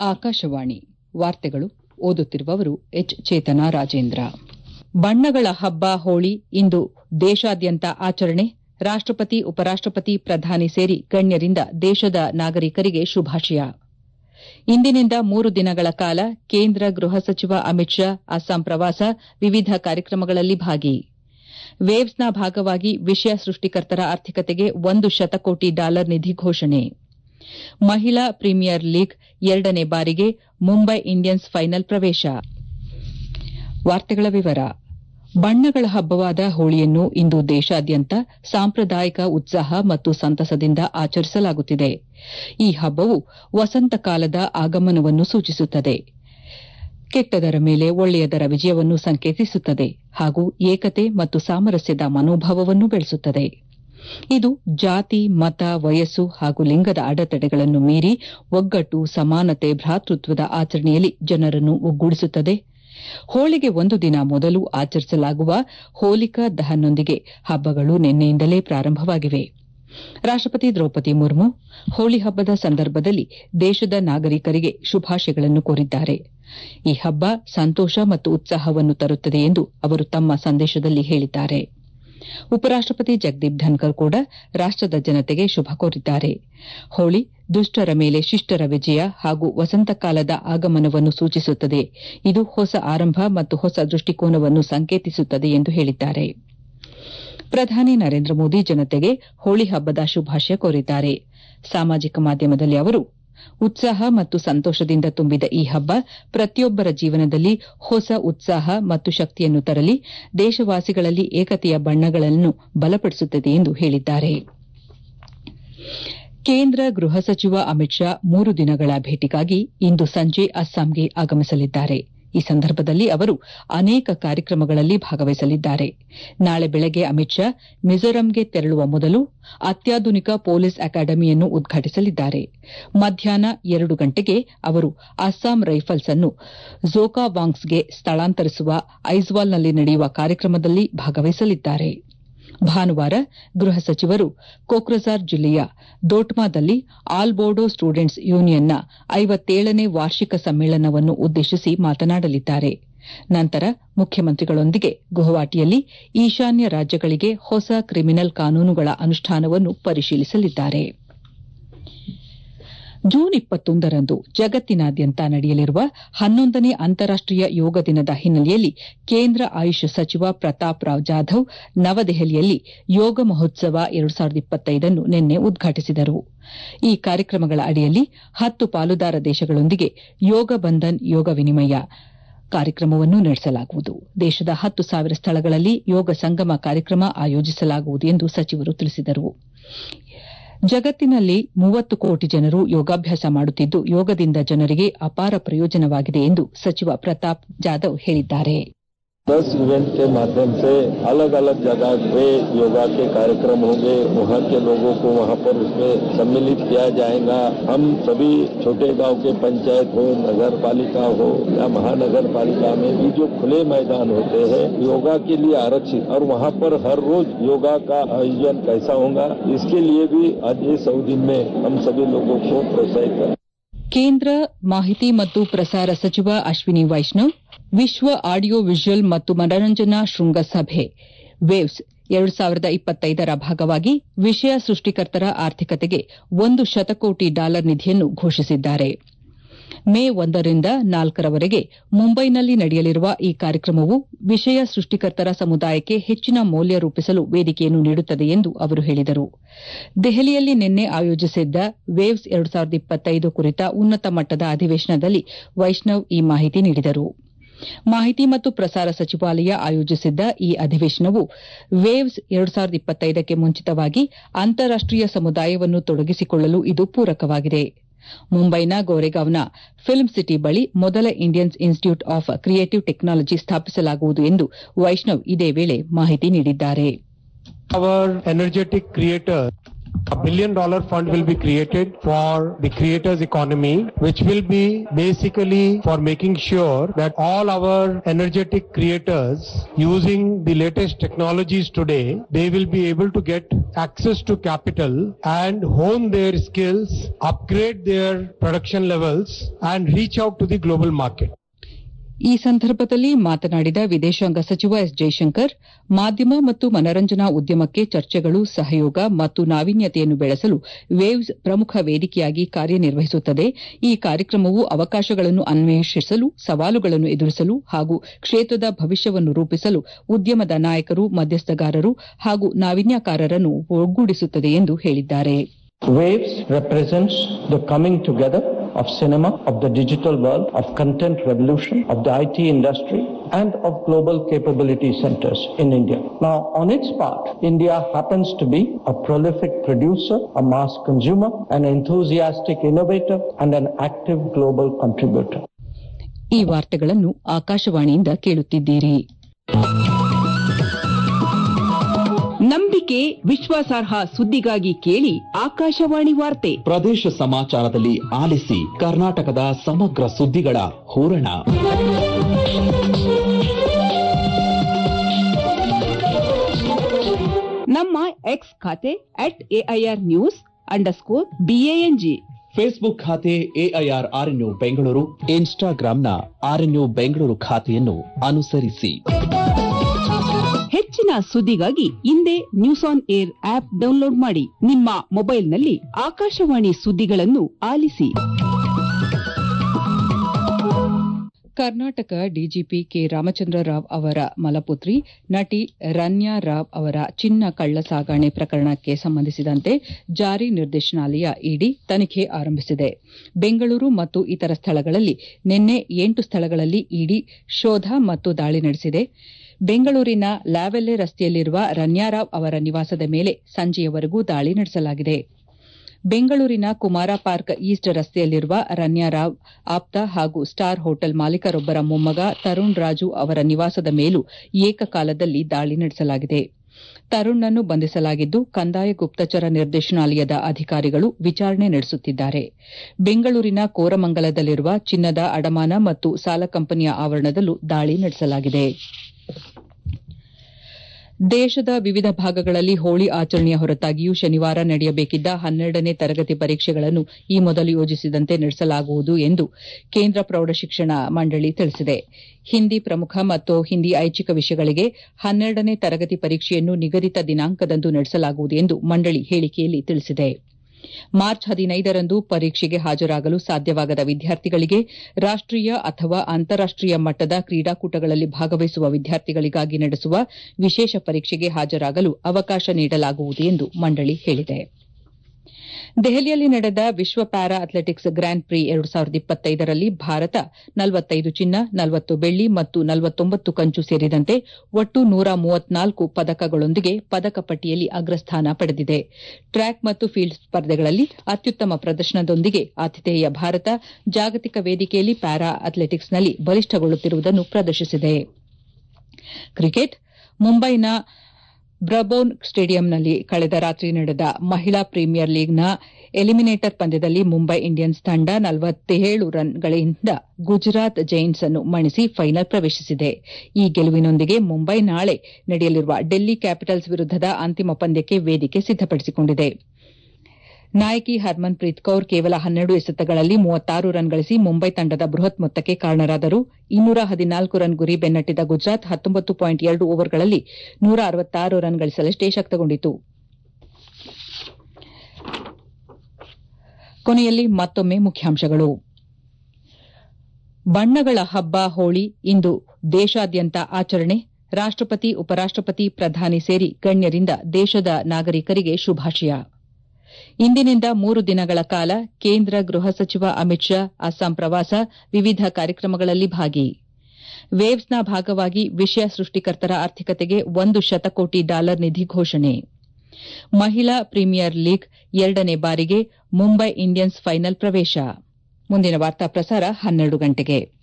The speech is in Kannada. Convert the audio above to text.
ಆಕಾಶವಾಣಿ ವಾರ್ತೆಗಳು ಓದುತ್ತಿರುವವರು ಎಚ್ ಚೇತನಾ ರಾಜೇಂದ್ರ ಬಣ್ಣಗಳ ಹಬ್ಬ ಹೋಳಿ ಇಂದು ದೇಶಾದ್ಯಂತ ಆಚರಣೆ ರಾಷ್ಟಪತಿ ಉಪರಾಷ್ಟಪತಿ ಪ್ರಧಾನಿ ಸೇರಿ ಗಣ್ಯರಿಂದ ದೇಶದ ನಾಗರಿಕರಿಗೆ ಶುಭಾಶಯ ಇಂದಿನಿಂದ ಮೂರು ದಿನಗಳ ಕಾಲ ಕೇಂದ್ರ ಗೃಹ ಸಚಿವ ಅಮಿತ್ ಶಾ ಅಸ್ಸಾಂ ಪ್ರವಾಸ ವಿವಿಧ ಕಾರ್ಯಕ್ರಮಗಳಲ್ಲಿ ಭಾಗಿ ವೇವ್ಸ್ನ ಭಾಗವಾಗಿ ವಿಷಯ ಸೃಷ್ಟಿಕರ್ತರ ಆರ್ಥಿಕತೆಗೆ ಒಂದು ಶತಕೋಟಿ ಡಾಲರ್ ನಿಧಿ ಘೋಷಣೆ ಮಹಿಳಾ ಪ್ರೀಮಿಯರ್ ಲೀಗ್ ಎರಡನೇ ಬಾರಿಗೆ ಮುಂಬೈ ಇಂಡಿಯನ್ಸ್ ಫೈನಲ್ ಪ್ರವೇಶ ಬಣ್ಣಗಳ ಹಬ್ಬವಾದ ಹೋಳಿಯನ್ನು ಇಂದು ದೇಶಾದ್ಯಂತ ಸಾಂಪ್ರದಾಯಿಕ ಉತ್ಸಾಹ ಮತ್ತು ಸಂತಸದಿಂದ ಆಚರಿಸಲಾಗುತ್ತಿದೆ ಈ ಹಬ್ಬವು ವಸಂತಕಾಲದ ಆಗಮನವನ್ನು ಸೂಚಿಸುತ್ತದೆ ಕೆಟ್ಟದರ ಮೇಲೆ ಒಳ್ಳೆಯದರ ವಿಜಯವನ್ನು ಸಂಕೇತಿಸುತ್ತದೆ ಹಾಗೂ ಏಕತೆ ಮತ್ತು ಸಾಮರಸ್ಯದ ಮನೋಭಾವವನ್ನು ಬೆಳೆಸುತ್ತದೆ ಇದು ಜಾತಿ ಮತ ವಯಸ್ಸು ಹಾಗೂ ಲಿಂಗದ ಅಡೆತಡೆಗಳನ್ನು ಮೀರಿ ಒಗ್ಗಟ್ಟು ಸಮಾನತೆ ಭ್ರಾತೃತ್ವದ ಆಚರಣೆಯಲ್ಲಿ ಜನರನ್ನು ಒಗ್ಗೂಡಿಸುತ್ತದೆ ಹೋಳಿಗೆ ಒಂದು ದಿನ ಮೊದಲು ಆಚರಿಸಲಾಗುವ ಹೋಲಿಕಾ ದಹನ್ನೊಂದಿಗೆ ಹಬ್ಬಗಳು ನಿನ್ನೆಯಿಂದಲೇ ಪ್ರಾರಂಭವಾಗಿವೆ ರಾಷ್ಟಪತಿ ದ್ರೌಪದಿ ಮುರ್ಮು ಹೋಳಿ ಹಬ್ಬದ ಸಂದರ್ಭದಲ್ಲಿ ದೇಶದ ನಾಗರಿಕರಿಗೆ ಶುಭಾಶಯಗಳನ್ನು ಕೋರಿದ್ದಾರೆ ಈ ಹಬ್ಬ ಸಂತೋಷ ಮತ್ತು ಉತ್ಸಾಹವನ್ನು ತರುತ್ತದೆ ಎಂದು ಅವರು ತಮ್ಮ ಸಂದೇಶದಲ್ಲಿ ಹೇಳಿದ್ದಾರೆ ಉಪರಾಷ್ಟಪತಿ ಜಗದೀಪ್ ಧನ್ಕರ್ ಕೂಡ ರಾಷ್ಟದ ಜನತೆಗೆ ಶುಭ ಕೋರಿದ್ದಾರೆ ಹೋಳಿ ದುಷ್ಟರ ಮೇಲೆ ಶಿಷ್ಟರ ವಿಜಯ ಹಾಗೂ ವಸಂತಕಾಲದ ಆಗಮನವನ್ನು ಸೂಚಿಸುತ್ತದೆ ಇದು ಹೊಸ ಆರಂಭ ಮತ್ತು ಹೊಸ ದೃಷ್ಟಿಕೋನವನ್ನು ಸಂಕೇತಿಸುತ್ತದೆ ಎಂದು ಹೇಳಿದ್ದಾರೆ ಪ್ರಧಾನಿ ನರೇಂದ್ರ ಮೋದಿ ಜನತೆಗೆ ಹೋಳಿ ಹಬ್ಬದ ಶುಭಾಶಯ ಕೋರಿದ್ದಾರೆ ಸಾಮಾಜಿಕ ಮಾಧ್ಯಮದಲ್ಲಿ ಅವರು ಉತ್ಸಾಹ ಮತ್ತು ಸಂತೋಷದಿಂದ ತುಂಬಿದ ಈ ಹಬ್ಬ ಪ್ರತಿಯೊಬ್ಬರ ಜೀವನದಲ್ಲಿ ಹೊಸ ಉತ್ಸಾಹ ಮತ್ತು ಶಕ್ತಿಯನ್ನು ತರಲಿ ದೇಶವಾಸಿಗಳಲ್ಲಿ ಏಕತೆಯ ಬಣ್ಣಗಳನ್ನು ಬಲಪಡಿಸುತ್ತದೆ ಎಂದು ಹೇಳಿದ್ದಾರೆ ಕೇಂದ್ರ ಗೃಹ ಸಚಿವ ಅಮಿತ್ ಶಾ ಮೂರು ದಿನಗಳ ಭೇಟಿಗಾಗಿ ಇಂದು ಸಂಜೆ ಅಸ್ಸಾಂಗೆ ಆಗಮಿಸಲಿದ್ದಾರೆ ಈ ಸಂದರ್ಭದಲ್ಲಿ ಅವರು ಅನೇಕ ಕಾರ್ಯಕ್ರಮಗಳಲ್ಲಿ ಭಾಗವಹಿಸಲಿದ್ದಾರೆ ನಾಳೆ ಬೆಳಗ್ಗೆ ಅಮಿತ್ ಶಾ ಮಿಜೋರಂಗೆ ತೆರಳುವ ಮೊದಲು ಅತ್ಯಾಧುನಿಕ ಪೊಲೀಸ್ ಅಕಾಡೆಮಿಯನ್ನು ಉದ್ಘಾಟಿಸಲಿದ್ದಾರೆ ಮಧ್ಯಾಹ್ನ ಎರಡು ಗಂಟೆಗೆ ಅವರು ಅಸ್ಸಾಂ ರೈಫಲ್ಸ್ ಅನ್ನು ಝೋಕಾವಾಂಗ್ಸ್ಗೆ ಸ್ಥಳಾಂತರಿಸುವ ಐಜ್ವಾಲ್ನಲ್ಲಿ ನಡೆಯುವ ಕಾರ್ಯಕ್ರಮದಲ್ಲಿ ಭಾಗವಹಿಸಲಿದ್ದಾರೆ ಭಾನುವಾರ ಗೃಹ ಸಚಿವರು ಕೋಕ್ರಜಾರ್ ಜಿಲ್ಲೆಯ ದೋಟ್ಮಾದಲ್ಲಿ ಆಲ್ ಬೋಡೋ ಸ್ಟೂಡೆಂಟ್ಸ್ ಯೂನಿಯನ್ನ ಐವತ್ತೇಳನೇ ವಾರ್ಷಿಕ ಸಮ್ಮೇಳನವನ್ನು ಉದ್ದೇಶಿಸಿ ಮಾತನಾಡಲಿದ್ದಾರೆ ನಂತರ ಮುಖ್ಯಮಂತ್ರಿಗಳೊಂದಿಗೆ ಗುವಾಹಟಿಯಲ್ಲಿ ಈಶಾನ್ಯ ರಾಜ್ಯಗಳಿಗೆ ಹೊಸ ಕ್ರಿಮಿನಲ್ ಕಾನೂನುಗಳ ಅನುಷ್ಠಾನವನ್ನು ಪರಿಶೀಲಿಸಲಿದ್ದಾರೆ ಜೂನ್ ಇಪ್ಪತ್ತೊಂದರಂದು ಜಗತ್ತಿನಾದ್ಯಂತ ನಡೆಯಲಿರುವ ಹನ್ನೊಂದನೇ ಅಂತಾರಾಷ್ಟೀಯ ಯೋಗ ದಿನದ ಹಿನ್ನೆಲೆಯಲ್ಲಿ ಕೇಂದ್ರ ಆಯುಷ್ ಸಚಿವ ಪ್ರತಾಪ್ ರಾವ್ ಜಾಧವ್ ನವದೆಹಲಿಯಲ್ಲಿ ಯೋಗ ಮಹೋತ್ಸವ ಎರಡು ಸಾವಿರದ ಇಪ್ಪತ್ತೈದನ್ನು ನಿನ್ನೆ ಉದ್ಘಾಟಿಸಿದರು ಈ ಕಾರ್ಯಕ್ರಮಗಳ ಅಡಿಯಲ್ಲಿ ಹತ್ತು ಪಾಲುದಾರ ದೇಶಗಳೊಂದಿಗೆ ಯೋಗ ಬಂಧನ್ ಯೋಗ ವಿನಿಮಯ ಕಾರ್ಯಕ್ರಮವನ್ನು ನಡೆಸಲಾಗುವುದು ದೇಶದ ಹತ್ತು ಸಾವಿರ ಸ್ಥಳಗಳಲ್ಲಿ ಯೋಗ ಸಂಗಮ ಕಾರ್ಯಕ್ರಮ ಆಯೋಜಿಸಲಾಗುವುದು ಎಂದು ಸಚಿವರು ತಿಳಿಸಿದರು ಜಗತ್ತಿನಲ್ಲಿ ಮೂವತ್ತು ಕೋಟಿ ಜನರು ಯೋಗಾಭ್ಯಾಸ ಮಾಡುತ್ತಿದ್ದು ಯೋಗದಿಂದ ಜನರಿಗೆ ಅಪಾರ ಪ್ರಯೋಜನವಾಗಿದೆ ಎಂದು ಸಚಿವ ಪ್ರತಾಪ್ ಜಾಧವ್ ಹೇಳಿದ್ದಾರೆ दस इवेंट के माध्यम से अलग अलग जगह पे योगा के कार्यक्रम होंगे वहाँ के लोगों को वहाँ पर उसमें सम्मिलित किया जाएगा हम सभी छोटे गांव के पंचायत हो नगर पालिका हो या महानगर पालिका में भी जो खुले मैदान होते हैं योगा के लिए आरक्षित और वहाँ पर हर रोज योगा का आयोजन कैसा होगा इसके लिए भी आज ये सौ दिन में हम सभी लोगों को प्रोत्साहित करें ಕೇಂದ್ರ ಮಾಹಿತಿ ಮತ್ತು ಪ್ರಸಾರ ಸಚಿವ ಅಶ್ವಿನಿ ವೈಷ್ಣವ್ ವಿಶ್ವ ಆಡಿಯೋ ವಿಜುವಲ್ ಮತ್ತು ಮನರಂಜನಾ ಶೃಂಗಸಭೆ ವೇವ್ಸ್ ಎರಡು ಸಾವಿರದ ಇಪ್ಪತ್ತೈದರ ಭಾಗವಾಗಿ ವಿಷಯ ಸೃಷ್ಟಿಕರ್ತರ ಆರ್ಥಿಕತೆಗೆ ಒಂದು ಶತಕೋಟಿ ಡಾಲರ್ ನಿಧಿಯನ್ನು ಘೋಷಿಸಿದ್ದಾರೆ ಮೇ ಒಂದರಿಂದ ನಾಲ್ಕರವರೆಗೆ ಮುಂಬೈನಲ್ಲಿ ನಡೆಯಲಿರುವ ಈ ಕಾರ್ಯಕ್ರಮವು ವಿಷಯ ಸೃಷ್ಟಿಕರ್ತರ ಸಮುದಾಯಕ್ಕೆ ಹೆಚ್ಚಿನ ಮೌಲ್ಯ ರೂಪಿಸಲು ವೇದಿಕೆಯನ್ನು ನೀಡುತ್ತದೆ ಎಂದು ಅವರು ಹೇಳಿದರು ದೆಹಲಿಯಲ್ಲಿ ನಿನ್ನೆ ಆಯೋಜಿಸಿದ್ದ ವೇವ್ಸ್ ಎರಡು ಸಾವಿರದ ಇಪ್ಪತ್ತೈದು ಕುರಿತ ಉನ್ನತ ಮಟ್ಟದ ಅಧಿವೇಶನದಲ್ಲಿ ವೈಷ್ಣವ್ ಈ ಮಾಹಿತಿ ನೀಡಿದರು ಮಾಹಿತಿ ಮತ್ತು ಪ್ರಸಾರ ಸಚಿವಾಲಯ ಆಯೋಜಿಸಿದ್ದ ಈ ಅಧಿವೇಶನವು ವೇವ್ಸ್ ಎರಡು ಸಾವಿರದ ಇಪ್ಪತ್ತೈದಕ್ಕೆ ಮುಂಚಿತವಾಗಿ ಅಂತಾರಾಷ್ಟೀಯ ಸಮುದಾಯವನ್ನು ತೊಡಗಿಸಿಕೊಳ್ಳಲು ಇದು ಪೂರಕವಾಗಿದೆ ಮುಂಬೈನ ಗೋರೆಗಾವ್ನ ಫಿಲ್ಮ್ ಸಿಟಿ ಬಳಿ ಮೊದಲ Indian institute of creative technology ಸ್ಥಾಪಿಸಲಾಗುವುದು ಎಂದು ವೈಷ್ಣವ್ ಇದೇ ವೇಳೆ ಮಾಹಿತಿ ನೀಡಿದ್ದಾರೆ our energetic creators A billion dollar fund will be created for the creators economy, which will be basically for making sure that all our energetic creators using the latest technologies today, they will be able to get access to capital and hone their skills, upgrade their production levels and reach out to the global market. ಈ ಸಂದರ್ಭದಲ್ಲಿ ಮಾತನಾಡಿದ ವಿದೇಶಾಂಗ ಸಚಿವ ಎಸ್ ಜೈಶಂಕರ್ ಮಾಧ್ಯಮ ಮತ್ತು ಮನರಂಜನಾ ಉದ್ಯಮಕ್ಕೆ ಚರ್ಚೆಗಳು ಸಹಯೋಗ ಮತ್ತು ನಾವೀನ್ಯತೆಯನ್ನು ಬೆಳೆಸಲು ವೇವ್ಸ್ ಪ್ರಮುಖ ವೇದಿಕೆಯಾಗಿ ಕಾರ್ಯನಿರ್ವಹಿಸುತ್ತದೆ ಈ ಕಾರ್ಯಕ್ರಮವು ಅವಕಾಶಗಳನ್ನು ಅನ್ವೇಷಿಸಲು ಸವಾಲುಗಳನ್ನು ಎದುರಿಸಲು ಹಾಗೂ ಕ್ಷೇತ್ರದ ಭವಿಷ್ಯವನ್ನು ರೂಪಿಸಲು ಉದ್ಯಮದ ನಾಯಕರು ಮಧ್ಯಸ್ಥಗಾರರು ಹಾಗೂ ನಾವೀನ್ಯಕಾರರನ್ನು ಒಗ್ಗೂಡಿಸುತ್ತದೆ ಎಂದು ಹೇಳಿದ್ದಾರೆ Waves represents the coming together of cinema, of the digital world, of content revolution, of the IT industry, and of global capability centers in India. Now, on its part, India happens to be a prolific producer, a mass consumer, an enthusiastic innovator, and an active global contributor. ಈ ವಾರ್ತೆಗಳನ್ನು ಆಕಾಶವಾಣಿಯಿಂದ ಕೇಳುತ್ತಿದ್ದೀರಿ ನಂಬಿಕೆ ವಿಶ್ವಾಸಾರ್ಹ ಸುದ್ದಿಗಾಗಿ ಕೇಳಿ ಆಕಾಶವಾಣಿ ವಾರ್ತೆ ಪ್ರದೇಶ ಸಮಾಚಾರದಲ್ಲಿ ಆಲಿಸಿ ಕರ್ನಾಟಕದ ಸಮಗ್ರ ಸುದ್ದಿಗಳ ಹೂರಣ ನಮ್ಮ ಎಕ್ಸ್ ಖಾತೆ at A I R news underscore B A N G Facebook ಖಾತೆ ಎಐಆರ್ ಆರ್ಎನ್ಯು ಬೆಂಗಳೂರು ಇನ್ಸ್ಟಾಗ್ರಾಂನ ಆರ್ಎನ್ಯು ಬೆಂಗಳೂರು ಖಾತೆಯನ್ನು ಅನುಸರಿಸಿ ಹೆಚ್ಚಿನ ಸುದ್ದಿಗಾಗಿ ಹಿಂದೆ news on air app download ಮಾಡಿ ನಿಮ್ಮ ಮೊಬೈಲ್ನಲ್ಲಿ ಆಕಾಶವಾಣಿ ಸುದ್ದಿಗಳನ್ನು ಆಲಿಸಿ ಕರ್ನಾಟಕ ಡಿಜಿಪಿ ಕೆ ರಾಮಚಂದ್ರ ರಾವ್ ಅವರ ಮಲಪುತ್ರಿ ನಟಿ ರನ್ಯಾ ರಾವ್ ಅವರ ಚಿನ್ನ ಕಳ್ಳ ಸಾಗಣೆ ಪ್ರಕರಣಕ್ಕೆ ಸಂಬಂಧಿಸಿದಂತೆ ಜಾರಿ ನಿರ್ದೇಶನಾಲಯ ಇಡಿ ತನಿಖೆ ಆರಂಭಿಸಿದೆ ಬೆಂಗಳೂರು ಮತ್ತು ಇತರ ಸ್ಥಳಗಳಲ್ಲಿ ನಿನ್ನೆ ಎಂಟು ಸ್ಥಳಗಳಲ್ಲಿ ಇಡಿ ಶೋಧ ಮತ್ತು ದಾಳಿ ನಡೆಸಿದೆ ಬೆಂಗಳೂರಿನ ಲ್ಯಾವೆಲ್ಲೆ ರಸ್ತೆಯಲ್ಲಿರುವ ರನ್ಯಾರಾವ್ ಅವರ ನಿವಾಸದ ಮೇಲೆ ಸಂಜೆಯವರೆಗೂ ದಾಳಿ ನಡೆಸಲಾಗಿದೆ ಬೆಂಗಳೂರಿನ ಕುಮಾರ ಪಾರ್ಕ್ ಈಸ್ಟ್ ರಸ್ತೆಯಲ್ಲಿರುವ ರನ್ಯಾರಾವ್ ಆಪ್ತ ಹಾಗೂ ಸ್ಟಾರ್ ಹೋಟೆಲ್ ಮಾಲೀಕರೊಬ್ಬರ ಮೊಮ್ಮಗ ತರುಣ್ ರಾಜು ಅವರ ನಿವಾಸದ ಮೇಲೂ ಏಕಕಾಲದಲ್ಲಿ ದಾಳಿ ನಡೆಸಲಾಗಿದೆ ತರುಣ್ನನ್ನು ಬಂಧಿಸಲಾಗಿದ್ದು ಕಂದಾಯ ಗುಪ್ತಚರ ನಿರ್ದೇಶನಾಲಯದ ಅಧಿಕಾರಿಗಳು ವಿಚಾರಣೆ ನಡೆಸುತ್ತಿದ್ದಾರೆ ಬೆಂಗಳೂರಿನ ಕೋರಮಂಗಲದಲ್ಲಿರುವ ಚಿನ್ನದ ಅಡಮಾನ ಮತ್ತು ಸಾಲ ಕಂಪನಿಯ ಆವರಣದಲ್ಲೂ ದಾಳಿ ನಡೆಸಲಾಗಿದೆ ದೇಶದ ವಿವಿಧ ಭಾಗಗಳಲ್ಲಿ ಹೋಳಿ ಆಚರಣೆಯ ಹೊರತಾಗಿಯೂ ಶನಿವಾರ ನಡೆಯಬೇಕಿದ್ದ ಹನ್ನೆರಡನೇ ತರಗತಿ ಪರೀಕ್ಷೆಗಳನ್ನು ಈ ಮೊದಲು ಯೋಜಿಸಿದಂತೆ ನಡೆಸಲಾಗುವುದು ಎಂದು ಕೇಂದ್ರ ಪ್ರೌಢಶಿಕ್ಷಣ ಮಂಡಳಿ ತಿಳಿಸಿದೆ ಹಿಂದಿ ಪ್ರಮುಖ ಮತ್ತು ಹಿಂದಿ ಐಚ್ಛಿಕ ವಿಷಯಗಳಿಗೆ ಹನ್ನೆರಡನೇ ತರಗತಿ ಪರೀಕ್ಷೆಯನ್ನು ನಿಗದಿತ ದಿನಾಂಕದಂದು ನಡೆಸಲಾಗುವುದು ಎಂದು ಮಂಡಳಿ ಹೇಳಿಕೆಯಲ್ಲಿ ತಿಳಿಸಿದೆ ಮಾರ್ಚ್ ಹದಿನೈದರಂದು ಪರೀಕ್ಷೆಗೆ ಹಾಜರಾಗಲು ಸಾಧ್ಯವಾಗದ ವಿದ್ಯಾರ್ಥಿಗಳಿಗೆ ರಾಷ್ಟೀಯ ಅಥವಾ ಅಂತಾರಾಷ್ಟೀಯ ಮಟ್ಟದ ಕ್ರೀಡಾಕೂಟಗಳಲ್ಲಿ ಭಾಗವಹಿಸುವ ವಿದ್ಯಾರ್ಥಿಗಳಿಗಾಗಿ ನಡೆಸುವ ವಿಶೇಷ ಪರೀಕ್ಷೆಗೆ ಹಾಜರಾಗಲು ಅವಕಾಶ ನೀಡಲಾಗುವುದು ಎಂದು ಮಂಡಳಿ ಹೇಳಿದೆ ದೆಹಲಿಯಲ್ಲಿ ನಡೆದ ವಿಶ್ವ ಪ್ಯಾರಾ ಅಥ್ಲೆಟಿಕ್ಸ್ ಗ್ರ್ಯಾನ್ ಪ್ರಿ ಎರಡು ಸಾವಿರದ ಇಪ್ಪತ್ತೈದರಲ್ಲಿ ಭಾರತ ನಲವತ್ತೈದು ಚಿನ್ನ ನಲವತ್ತು ಬೆಳ್ಳಿ ಮತ್ತು ನಲವತ್ತೊಂಬತ್ತು ಕಂಚು ಸೇರಿದಂತೆ ಒಟ್ಟು ನೂರ ಮೂವತ್ನಾಲ್ಕು ಪದಕಗಳೊಂದಿಗೆ ಪದಕ ಪಟ್ಟಿಯಲ್ಲಿ ಅಗ್ರಸ್ಥಾನ ಪಡೆದಿದೆ ಟ್ರ್ಯಾಕ್ ಮತ್ತು ಫೀಲ್ಡ್ ಸ್ಪರ್ಧೆಗಳಲ್ಲಿ ಅತ್ಯುತ್ತಮ ಪ್ರದರ್ಶನದೊಂದಿಗೆ ಆತಿಥೇಯ ಭಾರತ ಜಾಗತಿಕ ವೇದಿಕೆಯಲ್ಲಿ ಪ್ಯಾರಾ ಅಥ್ಲೆಟಿಕ್ಸ್ನಲ್ಲಿ ಬಲಿಷ್ಠಗೊಳ್ಳುತ್ತಿರುವುದನ್ನು ಪ್ರದರ್ಶಿಸಿದೆ ಕ್ರಿಕೆಟ್ ಮುಂಬೈನ ಬ್ರಬೋರ್ನ್ ಸ್ಟೇಡಿಯಂನಲ್ಲಿ ಕಳೆದ ರಾತ್ರಿ ನಡೆದ ಮಹಿಳಾ ಪ್ರೀಮಿಯರ್ ಲೀಗ್ನ ಎಲಿಮಿನೇಟರ್ ಪಂದ್ಯದಲ್ಲಿ ಮುಂಬೈ ಇಂಡಿಯನ್ಸ್ ತಂಡ ನಲವತ್ತೇಳು ರನ್ಗಳಿಂದ ಗುಜರಾತ್ ಜೈಂಟ್ಸ್ ಅನ್ನು ಮಣಿಸಿ ಫೈನಲ್ ಪ್ರವೇಶಿಸಿದೆ ಈ ಗೆಲುವಿನೊಂದಿಗೆ ಮುಂಬೈ ನಾಳೆ ನಡೆಯಲಿರುವ ಡೆಲ್ಲಿ ಕ್ಯಾಪಿಟಲ್ಸ್ ವಿರುದ್ದದ ಅಂತಿಮ ಪಂದ್ಯಕ್ಕೆ ವೇದಿಕೆ ಸಿದ್ದಪಡಿಸಿಕೊಂಡಿದೆ ನಾಯಕಿ ಹರ್ಮನ್ ಪ್ರೀತ್ ಕೌರ್ ಕೇವಲ ಹನ್ನೆರಡು ಎಸೆತಗಳಲ್ಲಿ ಮೂವತ್ತಾರು ರನ್ ಗಳಿಸಿ ಮುಂಬೈ ತಂಡದ ಬೃಹತ್ ಮೊತ್ತಕ್ಕೆ ಕಾರಣರಾದರು ಇನ್ನೂರ ಹದಿನಾಲ್ಕು ರನ್ ಗುರಿ ಬೆನ್ನಟ್ಟಿದ ಗುಜರಾತ್ ಹತ್ತೊಂಬತ್ತು ಪಾಯಿಂಟ್ ಎರಡು ಓವರ್ಗಳಲ್ಲಿ ನೂರ ಅರವತ್ತಾರು ರನ್ ಗಳಿಸಲಷ್ಟೇ ಶಕ್ತಗೊಂಡಿತು ಕೊನೆಯಲ್ಲಿ ಮತ್ತೊಮ್ಮೆ ಮುಖ್ಯಾಂಶಗಳು ಬಣ್ಣಗಳ ಹಬ್ಬ ಹೋಳಿ ಇಂದು ದೇಶಾದ್ಯಂತ ಆಚರಣೆ ರಾಷ್ಟಪತಿ ಉಪರಾಷ್ಟಪತಿ ಪ್ರಧಾನಿ ಸೇರಿ ಗಣ್ಯರಿಂದ ದೇಶದ ನಾಗರಿಕರಿಗೆ ಶುಭಾಶಯ ಇಂದಿನಿಂದ ಮೂರು ದಿನಗಳ ಕಾಲ ಕೇಂದ್ರ ಗೃಹ ಸಚಿವ ಅಮಿತ್ ಶಾ ಅಸ್ಸಾಂ ಪ್ರವಾಸ ವಿವಿಧ ಕಾರ್ಯಕ್ರಮಗಳಲ್ಲಿ ಭಾಗಿ ವೇವ್ಸ್ನ ಭಾಗವಾಗಿ ವಿಷಯ ಸೃಷ್ಟಿಕರ್ತರ ಆರ್ಥಿಕತೆಗೆ ಒಂದು ಶತಕೋಟಿ ಡಾಲರ್ ನಿಧಿ ಘೋಷಣೆ ಮಹಿಳಾ ಪ್ರೀಮಿಯರ್ ಲೀಗ್ ಎರಡನೇ ಬಾರಿಗೆ ಮುಂಬೈ ಇಂಡಿಯನ್ಸ್ ಫೈನಲ್ ಪ್ರವೇಶ ಮುಂದಿನ ವಾರ್ತಾ ಪ್ರಸಾರ ಹನ್ನೆರಡು ಗಂಟೆಗೆ